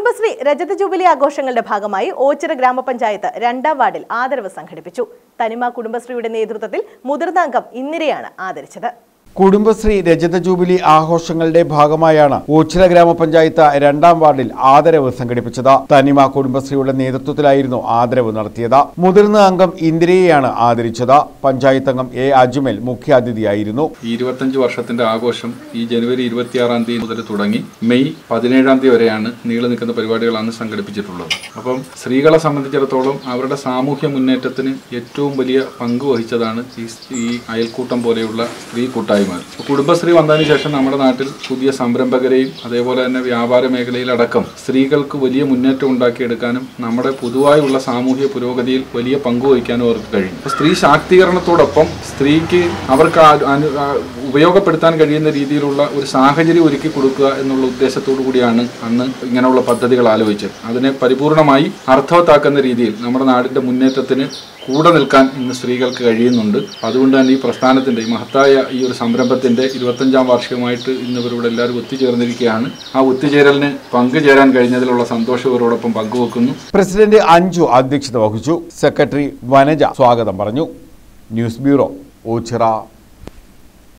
കുടുംബശ്രീ രജത ജൂബിലി ആഘോഷങ്ങളുടെ ഭാഗമായി ഓച്ചിറ ഗ്രാമപഞ്ചായത്ത് രണ്ടാം വാർഡിൽ ആദരവ് സംഘടിപ്പിച്ചു തനിമ കുടുംബശ്രീയുടെ നേതൃത്വത്തിൽ മുതിർന്ന അംഗം ഇന്ദിരയാണ് ആദരിച്ചത് കുടുംബശ്രീ രജത ജൂബിലി ആഘോഷങ്ങളുടെ ഭാഗമായാണ് ഓച്ചിറ ഗ്രാമപഞ്ചായത്ത് രണ്ടാം വാർഡിൽ ആദരവ് സംഘടിപ്പിച്ചത് തനിമ കുടുംബശ്രീയുടെ നേതൃത്വത്തിലായിരുന്നു ആദരവ് നടത്തിയത് മുതിർന്ന അംഗം ഇന്ദിരയെയാണ് ആദരിച്ചത് പഞ്ചായത്ത് അംഗം എ അജ്മൽ മുഖ്യാതിഥിയായിരുന്നു ഈ ഇരുപത്തഞ്ച് വർഷത്തിന്റെ ആഘോഷം ഈ ജനുവരി ഇരുപത്തിയാറാം തീയതി മുതൽ തുടങ്ങി മെയ് പതിനേഴാം തീയതി വരെയാണ് നീളു നിൽക്കുന്ന പരിപാടികളാണ് സംഘടിപ്പിച്ചിട്ടുള്ളത് അപ്പം സ്ത്രീകളെ സംബന്ധിച്ചിടത്തോളം അവരുടെ സാമൂഹ്യ മുന്നേറ്റത്തിന് ഏറ്റവും വലിയ പങ്ക് വഹിച്ചതാണ് ഈ ഈ അയൽക്കൂട്ടം പോലെയുള്ള സ്ത്രീ കൂട്ടായ്മകൾ കുടുംബശ്രീ വന്നതിന് ശേഷം നമ്മുടെ നാട്ടിൽ പുതിയ സംരംഭകരെയും അതേപോലെ തന്നെ വ്യാപാര മേഖലയിലടക്കം സ്ത്രീകൾക്ക് വലിയ മുന്നേറ്റം ഉണ്ടാക്കിയെടുക്കാനും നമ്മുടെ പൊതുവായുള്ള സാമൂഹ്യ പുരോഗതിയിൽ വലിയ പങ്ക് വഹിക്കാനും അവർക്ക് കഴിയും അപ്പോൾ സ്ത്രീ ശാക്തീകരണത്തോടൊപ്പം സ്ത്രീക്ക് അവർക്ക് ആ- അനു- ആ ഉപയോഗപ്പെടുത്താൻ കഴിയുന്ന രീതിയിലുള്ള ഒരു സാഹചര്യം ഒരുക്കി കൊടുക്കുക എന്നുള്ള ഉദ്ദേശത്തോടു കൂടിയാണ് അന്ന് ഇങ്ങനെയുള്ള പദ്ധതികൾ ആലോചിച്ചത് അതിനെ പരിപൂർണമായി അർത്ഥവത്താക്കുന്ന രീതിയിൽ നമ്മുടെ നാടിന്റെ മുന്നേറ്റത്തിന് കൂടെ നിൽക്കാൻ ഇന്ന് സ്ത്രീകൾക്ക് കഴിയുന്നുണ്ട് അതുകൊണ്ട് തന്നെ ഈ പ്രസ്ഥാനത്തിന്റെ ഈ മഹത്തായ ഈ ഒരു സംരംഭത്തിന്റെ ഇരുപത്തഞ്ചാം വാർഷികമായിട്ട് ഇന്ന് ഇവരിവിടെ എല്ലാവരും ഒത്തുചേർന്നിരിക്കുകയാണ് ആ ഒത്തുചേരലിന് പങ്കുചേരാൻ കഴിഞ്ഞതിലുള്ള സന്തോഷം ഇവരോടൊപ്പം പങ്കുവെക്കുന്നു പ്രസിഡന്റ് അഞ്ജു അധ്യക്ഷത വഹിച്ചു സെക്രട്ടറി വനജ സ്വാഗതം പറഞ്ഞു ന്യൂസ് ബ്യൂറോ ഓച്ചിറ